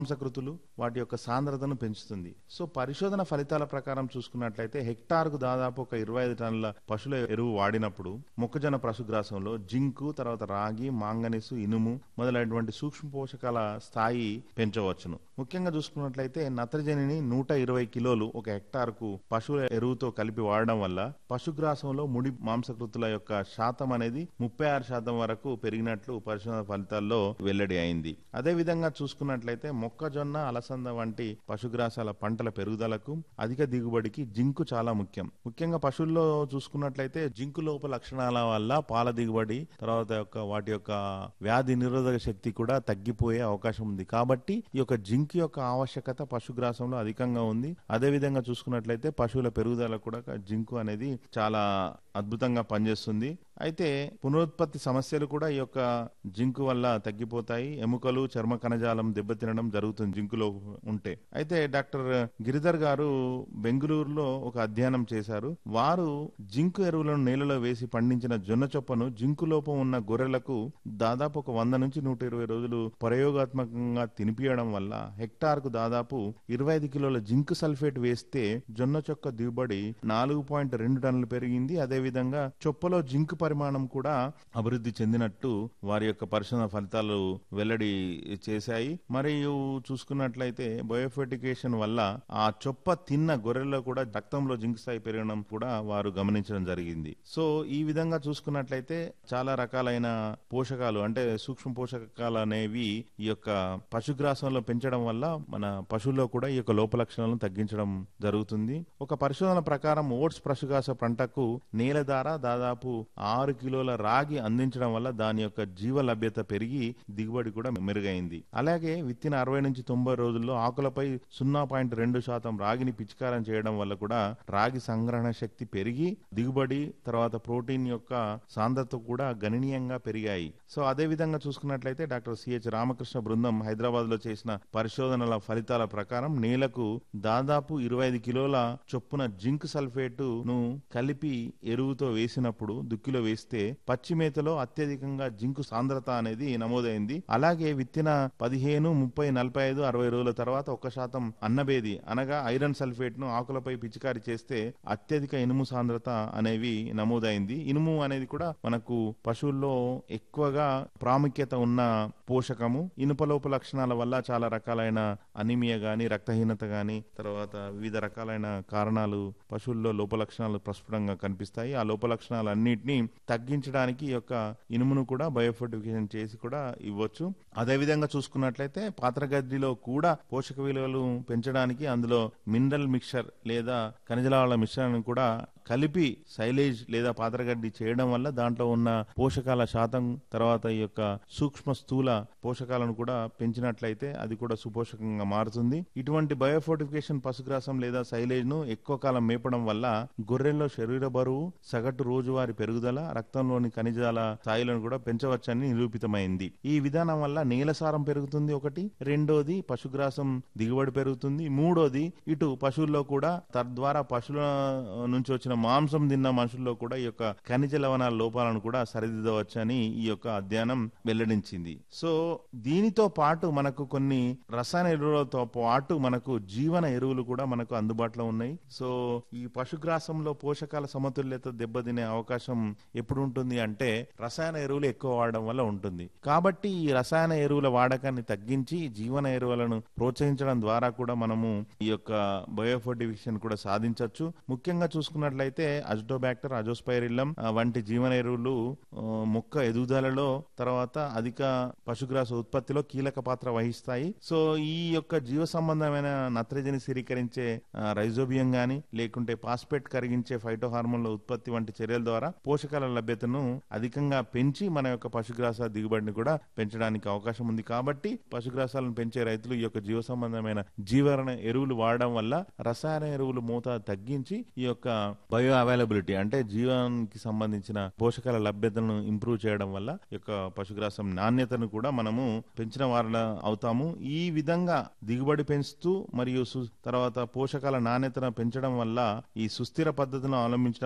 మాంసకృతులు వాటి యొక్క సాంద్రతను పెంచుతుంది సో పరిశోధన ఫలితాల ప్రకారం చూసుకున్నట్లయితే హెక్టార్కు దాదాపు ఒక ఇరవై ఐదు టన్నుల పశువుల ఎరువు వాడినప్పుడు మొక్కజొన్న పశుగ్రాసంలో జింకు తర్వాత రాగి మాంగనీసు ఇనుము మొదలైనటువంటి సూక్ష్మ పోషకాల స్థాయి పెంచవచ్చును ముఖ్యంగా చూసుకున్నట్లయితే నత్రజనిని నూట ఇరవై కిలోలు ఒక హెక్టార్కు పశువుల ఎరువుతో కలిపి వాడడం వల్ల పశుగ్రాసంలో ముడి మాంసకృతుల యొక్క శాతం అనేది ముప్పై ఆరు శాతం వరకు పెరిగినట్లు పరిశోధన ఫలితాల్లో వెల్లడి అయింది అదే విధంగా చూసుకున్నట్లయితే మొక్కజొన్న అలసంద వంటి పశుగ్రాసాల పంటల పెరుగుదలకు అధిక దిగుబడికి జింకు చాలా ముఖ్యం ముఖ్యంగా పశువుల్లో చూసుకున్నట్లయితే జింకు లోప లక్షణాల వల్ల పాల దిగుబడి తర్వాత యొక్క వాటి యొక్క వ్యాధి నిరోధక శక్తి కూడా తగ్గిపోయే అవకాశం ఉంది కాబట్టి ఈ యొక్క జింక్ యొక్క ఆవశ్యకత పశుగ్రాసంలో అధికంగా ఉంది అదే విధంగా చూసుకున్నట్లయితే పశువుల పెరుగుదల కూడా జింకు అనేది చాలా అద్భుతంగా పనిచేస్తుంది అయితే పునరుత్పత్తి సమస్యలు కూడా ఈ యొక్క జింకు వల్ల తగ్గిపోతాయి ఎముకలు చర్మ కణజాలం దెబ్బతినడం జరుగుతుంది జింకులో ఉంటే అయితే డాక్టర్ గిరిధర్ గారు బెంగళూరులో ఒక అధ్యయనం చేశారు వారు జింకు ఎరువులను నేలలో వేసి పండించిన జొన్న చొప్పను జింకు లోపం ఉన్న గొర్రెలకు దాదాపు ఒక వంద నుంచి నూట ఇరవై రోజులు ప్రయోగాత్మకంగా తినిపియడం వల్ల హెక్టార్ కు దాదాపు ఇరవై ఐదు కిలోల జింక్ సల్ఫేట్ వేస్తే జొన్న చొక్క దిగుబడి నాలుగు పాయింట్ రెండు టన్నులు పెరిగింది అదేవిధంగా చొప్పలో జింక్ పరిమాణం కూడా అభివృద్ధి చెందినట్టు వారి యొక్క పరిశోధన ఫలితాలు వెల్లడి చేశాయి మరియు చూసుకున్నట్లయితే బయోఫెటికేషన్ వల్ల ఆ చొప్ప తిన్న గొర్రెల్లో కూడా రక్తంలో జింక్ స్థాయి పెరగడం కూడా వారు గమనించడం జరిగింది సో ఈ విధంగా చూసుకున్నట్లయితే చాలా రకాలైన పోషకాలు అంటే సూక్ష్మ పోషకాలు అనేవి ఈ యొక్క పశుగ్రాసంలో పెంచడం వల్ల మన పశువుల్లో కూడా ఈ యొక్క లోప లక్షణాలను తగ్గించడం జరుగుతుంది ఒక పరిశోధన ప్రకారం ఓట్స్ పశుగ్రాస పంటకు నేల ద్వారా దాదాపు ఆరు కిలోల రాగి అందించడం వల్ల దాని యొక్క జీవ లభ్యత పెరిగి దిగుబడి కూడా మెరుగైంది అలాగే విత్తిన అరవై నుంచి తొంభై రోజుల్లో ఆకులపై సున్నా పాయింట్ రెండు శాతం రాగిని పిచికారం చేయడం వల్ల కూడా రాగి సంగ్రహణ శక్తి పెరిగి దిగుబడి తర్వాత ప్రోటీన్ యొక్క సాంద్రత కూడా గణనీయంగా పెరిగాయి సో అదే విధంగా చూసుకున్నట్లయితే డాక్టర్ సిహెచ్ రామకృష్ణ బృందం హైదరాబాద్ లో చేసిన పరిశోధనల ఫలితాల ప్రకారం నేలకు దాదాపు ఇరవై ఐదు కిలోల చొప్పున జింక్ సల్ఫేట్ ను కలిపి ఎరువుతో వేసినప్పుడు దుక్కిలో వేస్తే పచ్చి మేతలో అత్యధికంగా జింకు సాంద్రత అనేది నమోదైంది అలాగే విత్తిన పదిహేను ముప్పై నలభై ఐదు అరవై రోజుల తర్వాత ఒక శాతం అన్నబేది అనగా ఐరన్ సల్ఫేట్ ను ఆకులపై పిచికారి చేస్తే అత్యధిక ఇనుము సాంద్రత అనేవి నమోదైంది ఇనుము అనేది కూడా మనకు పశువుల్లో ఎక్కువగా ప్రాముఖ్యత ఉన్న పోషకము ఇనుపలోప లక్షణాల వల్ల చాలా రకాలైన అనిమియా గాని రక్తహీనత గాని తర్వాత వివిధ రకాలైన కారణాలు పశువుల్లో లోప లక్షణాలు ప్రస్ఫుటంగా కనిపిస్తాయి ఆ లోప లక్షణాలన్నింటినీ తగ్గించడానికి ఈ యొక్క ఇనుమును కూడా బయోఫర్టిఫికేషన్ చేసి కూడా ఇవ్వచ్చు అదే విధంగా చూసుకున్నట్లయితే పాత్రగడ్డిలో కూడా పోషక విలువలు పెంచడానికి అందులో మినరల్ మిక్చర్ లేదా ఖనిజలాల మిశ్రమాన్ని కూడా కలిపి సైలేజ్ లేదా పాత్రగడ్డి చేయడం వల్ల దాంట్లో ఉన్న పోషకాల శాతం తర్వాత ఈ యొక్క సూక్ష్మ స్థూల పోషకాలను కూడా పెంచినట్లయితే అది కూడా సుపోషకంగా మారుతుంది ఇటువంటి బయోఫోర్టిఫికేషన్ పశుగ్రాసం లేదా సైలేజ్ ను ఎక్కువ కాలం మేపడం వల్ల గొర్రెల్లో శరీర బరువు సగటు రోజువారి పెరుగుదల రక్తంలోని ఖనిజాల స్థాయిలను కూడా పెంచవచ్చని నిరూపితమైంది ఈ విధానం వల్ల నేల సారం పెరుగుతుంది ఒకటి రెండోది పశుగ్రాసం దిగుబడి పెరుగుతుంది మూడోది ఇటు పశువుల్లో కూడా తద్వారా పశువుల నుంచి వచ్చిన మాంసం తిన్న మనుషుల్లో కూడా ఈ యొక్క ఖనిజ లవణాల లోపాలను కూడా సరిదిద్దవచ్చని ఈ యొక్క అధ్యయనం వెల్లడించింది సో దీనితో పాటు మనకు కొన్ని రసాయన ఎరువులతో పాటు మనకు జీవన ఎరువులు కూడా మనకు అందుబాటులో ఉన్నాయి సో ఈ పశుగ్రాసంలో పోషకాల సమతుల్యత దెబ్బతినే అవకాశం ఎప్పుడు ఉంటుంది అంటే రసాయన ఎరువులు ఎక్కువ వాడడం వల్ల ఉంటుంది కాబట్టి ఈ రసాయన ఎరువుల వాడకాన్ని తగ్గించి జీవన ఎరువులను ప్రోత్సహించడం ద్వారా కూడా మనము ఈ యొక్క బయోఫోర్టిఫికేషన్ కూడా సాధించవచ్చు ముఖ్యంగా చూసుకున్నట్లయితే అజిటోబాక్టర్ అజోస్పైరిల్లం ఆ, వంటి జీవన ఎరువులు ఆ, మొక్క ఎదుగుదలలో తర్వాత అధిక పశుగ్రాస ఉత్పత్తిలో కీలక పాత్ర వహిస్తాయి సో ఈ యొక్క జీవ సంబంధమైన నత్రజని స్థిరీకరించే ఆ, రైజోబియం గాని లేకుంటే పాస్పేట్ కరిగించే ఫైటో హార్మోన్ల ఉత్పత్తి వంటి చర్యల ద్వారా పోషకాల లభ్యతను అధికంగా పెంచి మన యొక్క పశుగ్రాస దిగుబడిని కూడా పెంచడానికి అవకాశం ఉంది కాబట్టి పశుగ్రాసాలను పెంచే రైతులు ఈ యొక్క జీవ సంబంధమైన జీవరణ ఎరువులు వాడడం వల్ల రసాయన ఎరువులు మోతాదు తగ్గించి ఈ యొక్క బయో అవైలబిలిటీ అంటే జీవానికి సంబంధించిన పోషకాల లభ్యతను ఇంప్రూవ్ చేయడం వల్ల ఈ యొక్క పశుగ్రాసం నాణ్యతను కూడా మనము పెంచిన వారిన అవుతాము ఈ విధంగా దిగుబడి పెంచుతూ మరియు సు- తర్వాత పోషకాల నాణ్యతను పెంచడం వల్ల ఈ సుస్థిర పద్ధతిని అవలంబించడం వల్ల నేల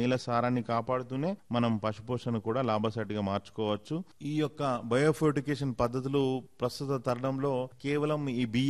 నేల సారాన్ని కాపాడుతూనే మనం పశుపోషణ కూడా లాభసాటిగా మార్చుకోవచ్చు ఈ యొక్క బయోఫోర్టికేషన్ పద్ధతులు ప్రస్తుత తరుణంలో కేవలం ఈ బియ్యం